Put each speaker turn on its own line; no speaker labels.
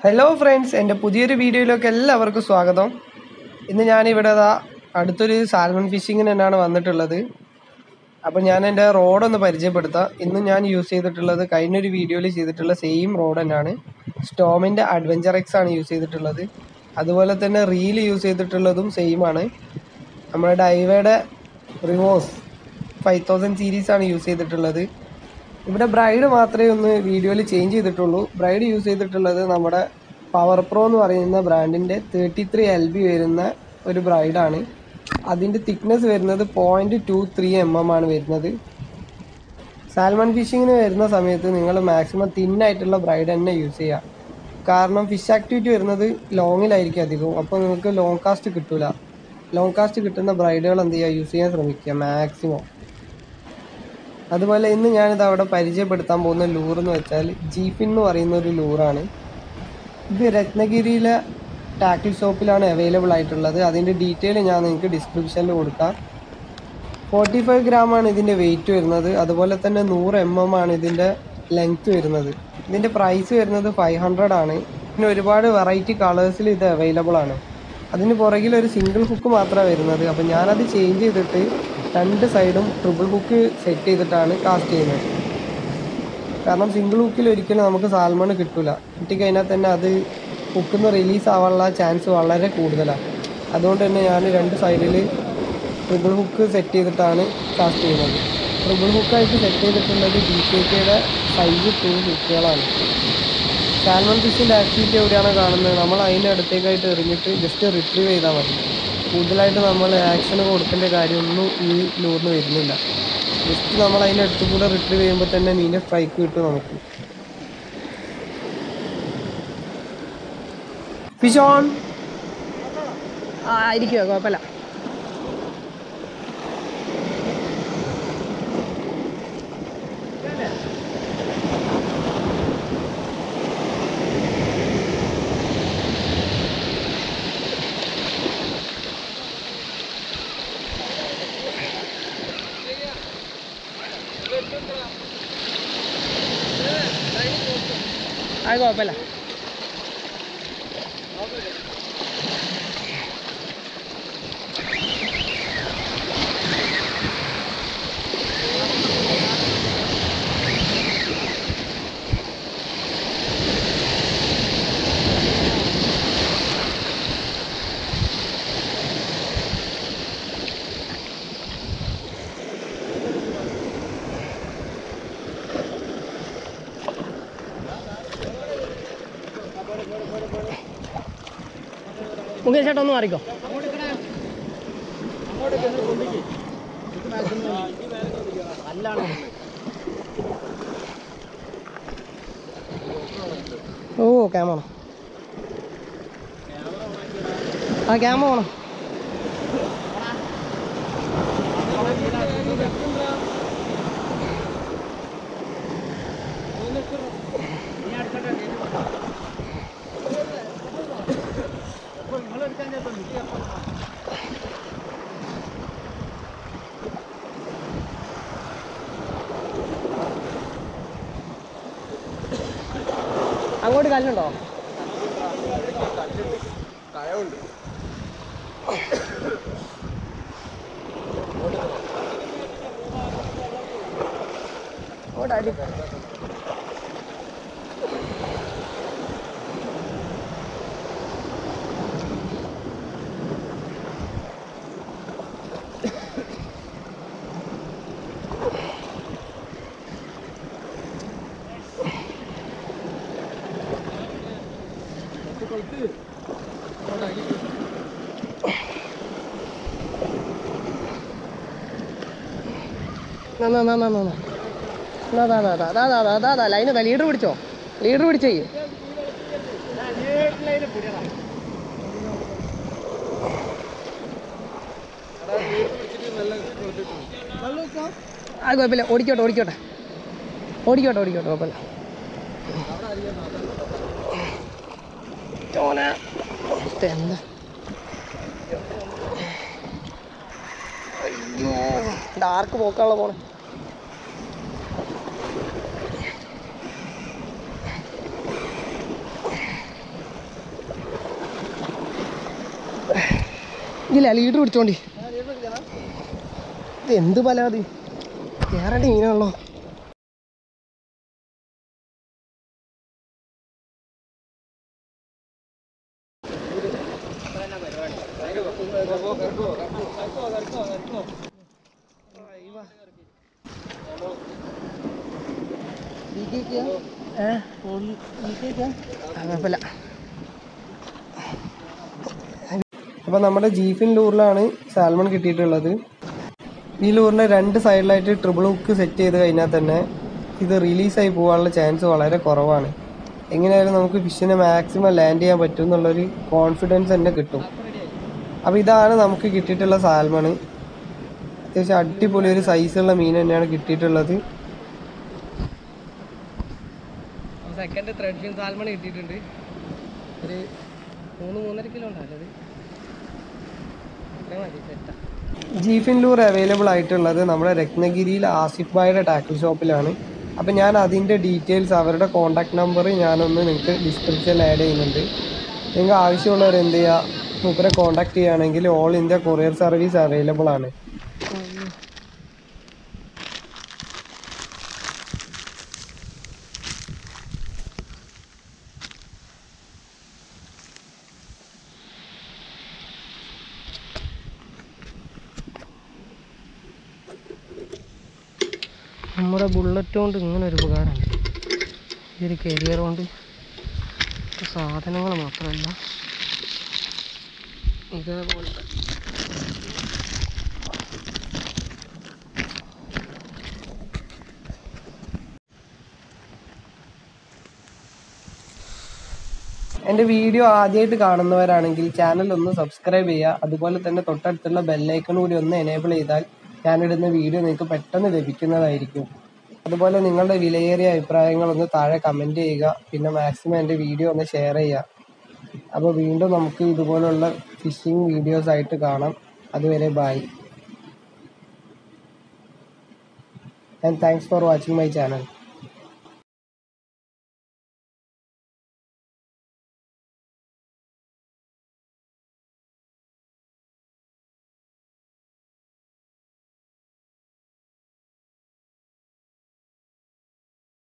hello friends എൻ്റെ പുതിയൊരു വീഡിയോയിലേക്ക് എല്ലാവർക്കും സ്വാഗതം ഇന്ന് ഞാനിവിടെ ദാ അടുത്തൊരു സാൽമൺ ഫിഷിങ്ങിന് തന്നെയാണ് വന്നിട്ടുള്ളത് അപ്പോൾ ഞാൻ എൻ്റെ റോഡൊന്ന് പരിചയപ്പെടുത്താം ഇന്ന് ഞാൻ യൂസ് ചെയ്തിട്ടുള്ളത് കഴിഞ്ഞൊരു വീഡിയോയിൽ ചെയ്തിട്ടുള്ള സെയിം റോഡ് തന്നെയാണ് സ്റ്റോമിൻ്റെ അഡ്വഞ്ചർ എക്സ് ആണ് യൂസ് ചെയ്തിട്ടുള്ളത് അതുപോലെ തന്നെ റീൽ യൂസ് ചെയ്തിട്ടുള്ളതും സെയിം ആണ് നമ്മുടെ ഡൈവയുടെ റിവോസ് ഫൈവ് തൗസൻഡ് സീരീസാണ് യൂസ് ചെയ്തിട്ടുള്ളത് ഇവിടെ ബ്രൈഡ് മാത്രമേ ഒന്ന് വീഡിയോയിൽ ചേഞ്ച് ചെയ്തിട്ടുള്ളൂ ബ്രൈഡ് യൂസ് ചെയ്തിട്ടുള്ളത് നമ്മുടെ പവർ പ്രോ എന്ന് പറയുന്ന ബ്രാൻഡിൻ്റെ തേർട്ടി ത്രീ എൽ ബി വരുന്ന ഒരു ബ്രൈഡാണ് അതിൻ്റെ തിക്നെസ് വരുന്നത് point two three M M ആണ് വരുന്നത് സാൽമൺ ഫിഷിങ്ങിന് വരുന്ന സമയത്ത് നിങ്ങൾ മാക്സിമം തിന്നായിട്ടുള്ള ബ്രൈഡ് തന്നെ യൂസ് ചെയ്യുക കാരണം ഫിഷ് ആക്ടിവിറ്റി വരുന്നത് ലോങ്ങിലായിരിക്കും അധികവും അപ്പോൾ നിങ്ങൾക്ക് ലോങ് കാസ്റ്റ് കിട്ടില്ല ലോങ് കാസ്റ്റ് കിട്ടുന്ന ബ്രൈഡുകൾ എന്ത് ചെയ്യുക യൂസ് ചെയ്യാൻ ശ്രമിക്കുക മാക്സിമം അതുപോലെ ഇന്ന് ഞാനിത് അവിടെ പരിചയപ്പെടുത്താൻ പോകുന്ന ലൂർ എന്ന് വെച്ചാൽ ജീഫിൻ എന്ന് പറയുന്ന ഒരു ലൂറാണ് ഇത് രത്നഗിരിയിലെ ടാക്കിൾ ഷോപ്പിലാണ് അവൈലബിൾ ആയിട്ടുള്ളത് അതിൻ്റെ ഡീറ്റെയിൽ ഞാൻ നിങ്ങൾക്ക് ഡിസ്ക്രിപ്ഷനിൽ കൊടുക്കാം ഫോർട്ടി ഫൈവ് ഗ്രാമാണ് ഇതിൻ്റെ വെയിറ്റ് വരുന്നത് അതുപോലെ തന്നെ നൂറ് എം എം ആണ് ഇതിൻ്റെ ലെങ്ത് വരുന്നത് ഇതിൻ്റെ പ്രൈസ് വരുന്നത് ഫൈവ് ഹൺഡ്രഡ് ആണ് പിന്നെ ഒരുപാട് വെറൈറ്റി കളേഴ്സിൽ ഇത് അവൈലബിൾ ആണ് അതിന് പുറകിൽ ഒരു സിംഗിൾ ഹുക്ക് മാത്രമേ വരുന്നത് അപ്പോൾ ഞാനത് ചേഞ്ച് ചെയ്തിട്ട് രണ്ട് സൈഡും ട്രിപ്പിൾ ഹുക്ക് സെറ്റ് ചെയ്തിട്ടാണ് കാസ്റ്റ് ചെയ്യുന്നത് കാരണം സിംഗിൾ ഹുക്കിൽ ഒരിക്കലും നമുക്ക് സാൽമൺ കിട്ടില്ല കിട്ടിക്കഴിഞ്ഞാൽ തന്നെ അത് ഹുക്കിൽ നിന്ന് റിലീസ് ആവാനുള്ള ചാൻസ് വളരെ കൂടുതലാണ് അതുകൊണ്ട് തന്നെ ഞാൻ രണ്ട് സൈഡിൽ ട്രിപ്പിൾ ഹുക്ക് സെറ്റ് ചെയ്തിട്ടാണ് കാസ്റ്റ് ചെയ്യുന്നത് ട്രിപ്പിൾ ഹുക്കായിട്ട് സെറ്റ് ചെയ്തിട്ടുള്ളത് ഡി കെ കെയുടെ ഫൈവ് ടു ഹുക്കുകളാണ് സാൽമൺ ഫിഷിൻ്റെ ആക്ടിവിറ്റി എവിടെയാണ് കാണുന്നത് നമ്മൾ അതിൻ്റെ അടുത്തേക്കായിട്ട് എറിഞ്ഞിട്ട് ജസ്റ്റ് റിട്രീവ് ചെയ്താൽ മതി കൂടുതലായിട്ട് നമ്മൾ ആക്ഷന് കൊടുക്കേണ്ട കാര്യമൊന്നും ഈ ലൂറിന് വരുന്നില്ല ജസ്റ്റ് നമ്മൾ അതിൻ്റെ അടുത്ത് കൂടെ റിട്രീവ് ചെയ്യുമ്പോൾ തന്നെ മീൻ്റെ സ്ട്രൈക്ക് കിട്ടും നമുക്ക് ഫിഷ് ഓൺ
ആ ഇരിക്കുവോ കുഴപ്പമില്ല അത് കുഴപ്പമില്ല മുകേഷ് ചേട്ടാ ഒന്ന് മാറിക്കോ ഓ ക്യാമ വേണം ആ ക്യാമ വേണം അങ്ങോട്ട് കല്ലുണ്ടോ അങ്ങോട്ട് അടി നാ നാ നാ നാ നാ നാ നാ നാ നാ നാ നാ നാ നാ നാ ലൈന് നാ ലീഡർ പിടിച്ചോ ലീഡർ പിടിച്ചേ ആ കുഴപ്പമില്ല ഓടിക്കോട്ടെ ഓടിക്കോട്ടെ ഓടിക്കോട്ടെ ഓടിക്കോട്ടെ കുഴപ്പമില്ല ചോന എന്താ അയ്യോ ഡാർക്ക് പോക്കാണല്ലോ പോണേ ഇല്ല ലീഡർ പിടിച്ചോണ്ടി ഇത് എന്ത് പലാതി കേറേണ്ട മീനാണല്ലോ ഏ ആ, കുഴപ്പമില്ല
അപ്പോൾ നമ്മുടെ ജീഫിൻ ലൂറിലാണ് സാൽമൺ കിട്ടിയിട്ടുള്ളത് ഈ ലൂറിൻ്റെ രണ്ട് സൈഡിലായിട്ട് ട്രിപ്പിൾ ഹുക്ക് സെറ്റ് ചെയ്ത് കഴിഞ്ഞാൽ തന്നെ ഇത് റിലീസായി പോകാനുള്ള ചാൻസ് വളരെ കുറവാണ് എങ്ങനെയായാലും നമുക്ക് ഫിഷിനെ മാക്സിമം ലാൻഡ് ചെയ്യാൻ പറ്റും എന്നുള്ളൊരു കോൺഫിഡൻസ് തന്നെ കിട്ടും അപ്പോൾ ഇതാണ് നമുക്ക് കിട്ടിയിട്ടുള്ള സാൽമൺ അത്യാവശ്യം അടിപൊളി ഒരു സൈസുള്ള മീൻ തന്നെയാണ് കിട്ടിയിട്ടുള്ളത്
സെക്കൻഡ് ത്രെഡ് ഫിൻ സാൽമൺ കിട്ടിയിട്ടുണ്ട് ഒരു മൂന്ന് മൂന്നര കിലോ ഉണ്ടാവില്ല അത് മതി സെറ്റാ
ജീഫിൻ ലൂർ അവൈലബിൾ ആയിട്ടുള്ളത് നമ്മുടെ രത്നഗിരിയിൽ ആസിഫ് ബായുടെ ടാക്കിൾ ഷോപ്പിലാണ് അപ്പം ഞാൻ അതിൻ്റെ ഡീറ്റെയിൽസ് അവരുടെ കോൺടാക്ട് നമ്പർ ഞാനൊന്ന് നിങ്ങൾക്ക് ഡിസ്ക്രിപ്ഷനിൽ ആഡ് ചെയ്യുന്നുണ്ട് നിങ്ങൾക്ക് ആവശ്യമുള്ളവർ എന്ത് ചെയ്യുക മൂപ്പരെ കോൺടാക്ട് ചെയ്യുകയാണെങ്കിൽ all India courier service available ആണ്
നമ്മുടെ ബുള്ളറ്റ് കൊണ്ട് ഇങ്ങനെ ഒരു ഉപകാരമുണ്ട് ഈ ഒരു കരിയർ കൊണ്ട് സാധനങ്ങൾ മാത്രമല്ല ഇതേപോലത്തെ
എൻ്റെ വീഡിയോ ആദ്യമായിട്ട് കാണുന്നവരാണെങ്കിൽ ചാനൽ ഒന്ന് സബ്സ്ക്രൈബ് ചെയ്യുക അതുപോലെ തന്നെ തൊട്ടടുത്തുള്ള ബെല്ലൈക്കൺ കൂടി ഒന്ന് എനേബിൾ ചെയ്താൽ ഞാനിടുന്ന വീഡിയോ നിങ്ങൾക്ക് പെട്ടെന്ന് ലഭിക്കുന്നതായിരിക്കും അതുപോലെ നിങ്ങളുടെ വിലയേറിയ അഭിപ്രായങ്ങൾ ഒന്ന് താഴെ കമൻറ്റ് ചെയ്യുക പിന്നെ മാക്സിമം എൻ്റെ വീഡിയോ ഒന്ന് ഷെയർ ചെയ്യുക അപ്പോൾ വീണ്ടും നമുക്ക് ഇതുപോലുള്ള ഫിഷിംഗ് വീഡിയോസ് ആയിട്ട് കാണാം അതുവരെ bye and thanks for watching my channel